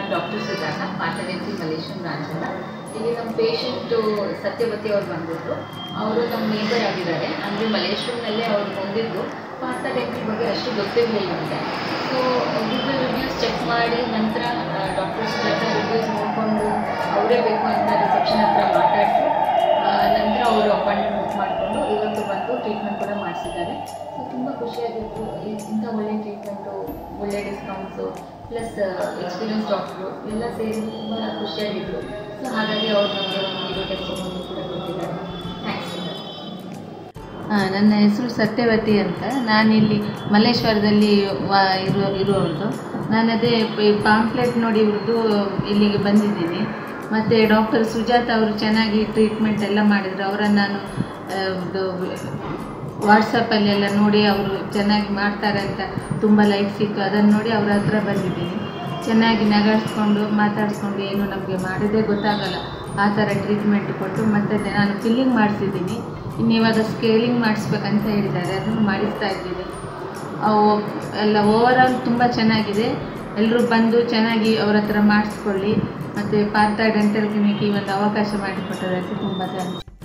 ನಾನು ಡಾಕ್ಟರ್ ಸುಜಾತ ಪಾಟಡೆನ್ಸಿ Malaysian branch ಅಂತ ಇಲ್ಲಿ ನಮ್ಮ ಪೇಷಂಟು ಸತ್ಯವತಿ ಅವ್ರು ಬಂದಿದ್ರು ಅವರು ನಮ್ಮ ನೇಬರ್ ಆಗಿದ್ದಾರೆ ಅಂದರೆ ಮಲೇಷಿಯನ್ನಲ್ಲೇ ಅವ್ರು ಬಂದಿದ್ದು ಪಾಟಡೆನ್ಸಿ ಬಗ್ಗೆ ಅಷ್ಟು ಗೊತ್ತಿರಲಿಲ್ಲ ಅಂತೆ ಸೊ ಗೂಗಲ್ ರಿವ್ಯೂಸ್ ಚೆಕ್ ಮಾಡಿ ನಂತರ ಡಾಕ್ಟರ್ ಸುಜಾತ ರಿವ್ಯೂಸ್ ನೋಡಿಕೊಂಡು ಅವರೇ ಬೇಕು ಅಂತ ರಿಸೆಪ್ಷನ್ ಹತ್ರ ಮಾತಾಡಿಸಿ ನಂತರ ಅವರು ಅಪಾಯಿಂಟ್ಮೆಂಟ್ ಬುಕ್ ಮಾಡಿಕೊಂಡು ಇವತ್ತು ಬಂದು ಟ್ರೀಟ್ಮೆಂಟ್ ಕೂಡ ಮಾಡಿಸಿದ್ದಾರೆ ಸೊ ತುಂಬ ಖುಷಿಯಾಗಿತ್ತು ಇ- ಇಂಥ ಒಳ್ಳೆ ಟ್ರೀಟ್ಮೆಂಟು ಒಳ್ಳೆ ಡಿಸ್ಕೌಂಟ್ಸು ಪ್ಲಸ್ ಎಕ್ಸ್ಪೀರಿಯನ್ಸ್ ಡಾಕ್ಟ್ರು ಎಲ್ಲ ಸೇರಿ ತುಂಬ ಖುಷಿಯಾಗಿತ್ತು ಸೊ ಹಾಗಾಗಿ ಅವ್ರು ನಮಗೆ ಒಂದು ವಿಡಿಯೋ ಟೆಸ್ಟಿಮೋನಿ ಕೂಡ ಕೊಟ್ಟಿದ್ದಾರೆ ಥ್ಯಾಂಕ್ಸ್ ಟು ಆ, ನನ್ನ ಹೆಸರು ಸತ್ಯವತಿ ಅಂತ ನಾನಿಲ್ಲಿ ಮಲ್ಲೇಶ್ವರದಲ್ಲಿ ವಾ ಇರೋ ಇರುವವರದು ನಾನು ಅದೇ ಪಾಂಪ್ಲೆಟ್ ನೋಡಿ ಇವ್ರದ್ದು ಇಲ್ಲಿಗೆ ಬಂದಿದ್ದೀನಿ ಮತ್ತು ಡಾಕ್ಟರ್ ಸುಜಾತ ಅವರು ಚೆನ್ನಾಗಿ ಟ್ರೀಟ್ಮೆಂಟ್ ಎಲ್ಲ ಮಾಡಿದರು ಅವರನ್ನು ನಾನು ಆ, ಇದು ವಾಟ್ಸಪ್ಪಲ್ಲೆಲ್ಲ ನೋಡಿ ಅವರು ಚೆನ್ನಾಗಿ ಮಾಡ್ತಾರೆ ಅಂತ ತುಂಬ ಲೈಕ್ ಸಿಕ್ತು ಅದನ್ನು ನೋಡಿ ಅವ್ರ ಹತ್ರ ಬಂದಿದ್ದೀನಿ ಚೆನ್ನಾಗಿ ನಗಾಡಿಸ್ಕೊಂಡು ಮಾತಾಡಿಸ್ಕೊಂಡು ಏನು ನಮಗೆ ಮಾಡಿದ್ರೆ ಗೊತ್ತಾಗಲ್ಲ ಆ ಥರ ಟ್ರೀಟ್ಮೆಂಟ್ ಕೊಟ್ಟು ಮತ್ತು ನಾನು ಫಿಲ್ಲಿಂಗ್ ಮಾಡಿಸಿದ್ದೀನಿ ಇನ್ನು ಇವಾಗ ಸ್ಕೇಲಿಂಗ್ ಮಾಡಿಸ್ಬೇಕಂತ ಹೇಳಿದ್ದಾರೆ ಅದನ್ನು ಮಾಡಿಸ್ತಾ ಇದ್ದೀನಿ ಅವು ಎಲ್ಲ ಓವರ್ ಆಲ್ ತುಂಬ ಚೆನ್ನಾಗಿದೆ ಎಲ್ಲರೂ ಬಂದು ಚೆನ್ನಾಗಿ ಅವ್ರ ಹತ್ರ ಮಾಡಿಸ್ಕೊಳ್ಳಿ ಮತ್ತು ಪಾರ್ಥ ಡೆಂಟಲ್ ಕ್ಲಿನಿಕ್ ಈ ಒಂದು ಅವಕಾಶ ಮಾಡಿಕೊಟ್ಟದಕ್ಕೆ ತುಂಬ ಥ್ಯಾಂಕ್ಸ್